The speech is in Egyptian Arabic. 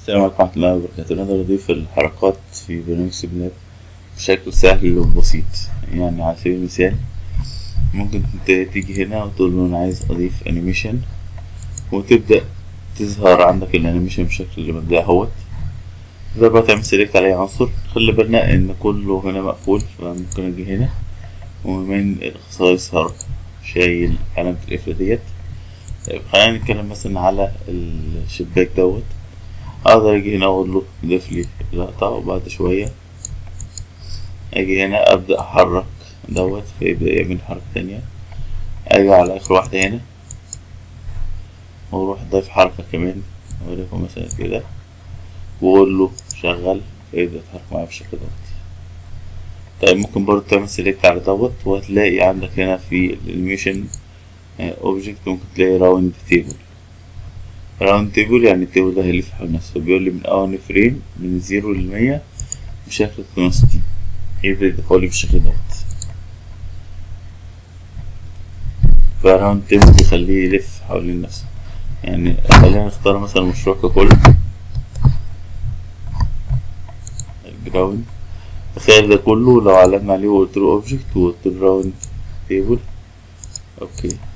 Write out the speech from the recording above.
السلام عليكم ورحمة الله وبركاته نقدر نضيف الحركات في برنامج سيبنات بشكل سهل وبسيط يعني على سبيل المثال ممكن ت- تيجي هنا وتقول له أنا عايز أضيف أنيميشن وتبدأ تظهر عندك الأنيميشن بشكل مبدئي اهوت تقدر بقى تعمل سيلكت على أي عنصر خلي بالنا إن كله هنا مقفول فممكن أجي هنا ومن الخصائص هروح شايل علامة القفل ديت طيب خلينا نتكلم مثلا على الشباك دوت اقدر اجي هنا اقول له ضيف لي لقطة وبعد شوية اجي هنا ابدأ احرك دوت فيبدأ يعمل حركة تانية اجي على اخر واحدة هنا واروح ضيف حركة كمان اوريكم مثلا كده واقول له شغل فيبدأ يتحرك معايا بالشكل دوت طيب ممكن برضه تعمل سيلكت على دوت وهتلاقي عندك هنا في الانيميشن اوبجكت ممكن تلاقي راوند تيبل راوند تيبل يعني التيبل ده هيلف حول نفسه بيقول لي من اول فريم من زيرو للمية بشكل كونستي يبدأ يدخلي بالشكل دوت فراوند تيبل بيخليه يلف حوالين نفسه يعني خلينا نختار مثلا المشروع ككل الجراوند تخيل ده كله لو علمنا عليه وقلت له اوبجكت وقلت له راوند تيبل اوكي